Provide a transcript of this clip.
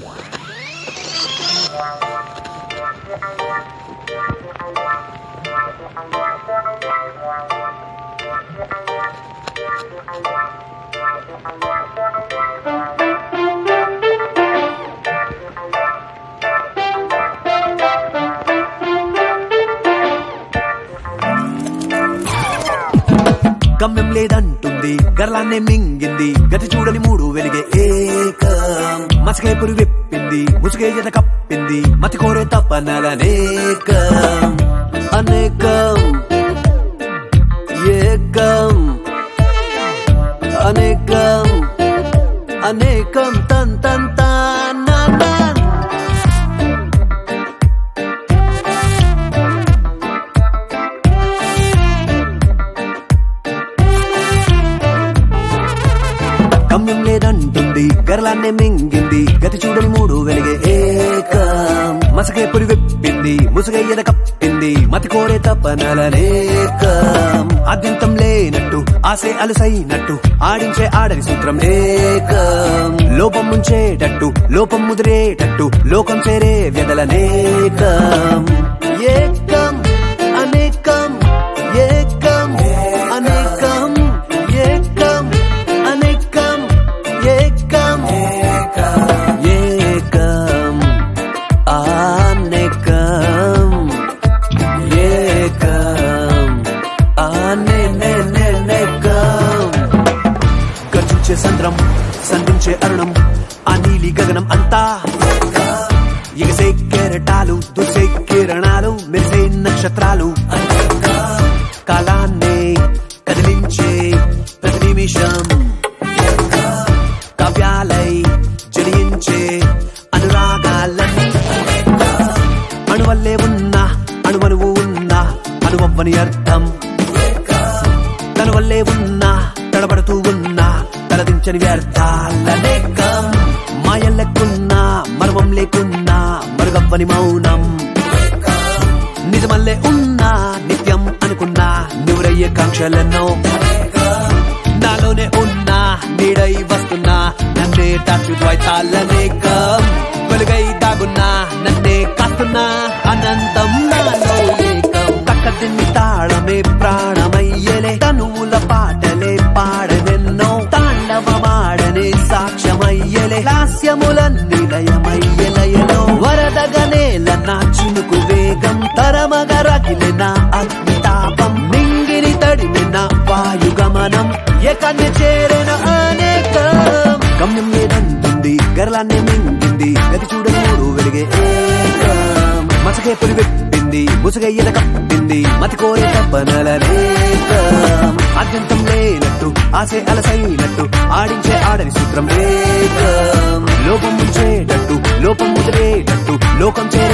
గమ్యం లేదంటుంది గర్లాన్నే మింగింది గతి చూడని మూడు వెలిగే ఏకం మసకే పురి విప్పింది ముసుగే జత కప్పింది మతి కోరే తప్పనలనేకం అనేకం ఏకం అనేకం అనేకం తన్ తన్ తాన్ నాన్ నాన్. గమ్యం లేదంటుంది గర్లాన్నే మింగింది గతి చూడని మూడు వెలిగే ఏకం మసకే పురి విప్పింది ముసుగయ్యద కప్పింది మతి కోరే తప్పనలనేకం ఆద్యంతం లేనట్టు ఆసే అలసైనట్టు ఆడించే ఆడని సూత్రం ఏకం లోపం ముంచేటట్టు లోపం ముదిరేటట్టు లోకం చేరే వ్యదలనేకం ఏకం అనేకం ఏకం అనేకం ఏకం అనేకం ఏకం ఏకం అనేకం ఏకం అనేకం గర్జించే సంద్రం సంధించే అరుణం ఆ నీలి గగనం అంతా ఎగసే కెరటాలు దుసే కిరణాలు మెరిసే నక్షత్రాలు కాలాన్నే కదిలించే ప్రతి నిమిషం కావ్యాలై జనించే అనురాగాలన్నీ అణువల్లే ఉన్నా అణువనువు ఉన్నా అనువవ్వని అర్థం తన వల్లే ఉన్నా తడబడుతూ ఉన్నా తలదించని వ్యర్థాలనేకం మాయల్లెక్కున్నా మర్మం లేకున్నా మరుగవ్వని మౌనం నిజమల్లే ఉన్నా నిత్యం అనుకున్నా నువ్వురయ్యే కాంక్షలెన్నో నాలోనే ఉన్నా నీడై వస్తున్నా నన్నే తాచు ద్వైతాలనేకం వెలుగై దాగున్నా నన్నే కాస్తున్నా అనంతం నాలో ఏకం తక్కదిన్ని తాళమే ప్రాణమయ్యలే తనువుల పాటలే పాడనెన్నో తాండవమాడనే సాక్ష్యమయ్యలే లాస్యములన్నీ లయమయ్యలయలో వరదగనేల నా చినుకు వేగం తరమగ రగిలే నా అగ్నితాపం నింగిని తడిమిన వాయుగమనం ఎకన్ని చేరిన అనేకం గమ్యం లేదంటుంది గరలాన్ని మింగింది గతి చూడని మూడు వెలిగే ఏకం మసకే పులి విప్పింది ముసుగయ్యద కప్పింది మతి కోరే తప్పనలనేకం అత్యంతం లేనట్టు ఆసే అలసైనట్టు ఆడించే ఆడని సూత్రం ఏకం లోపం ముంచేటట్టు లోపం ముదిరేటట్టు లోకం చేరే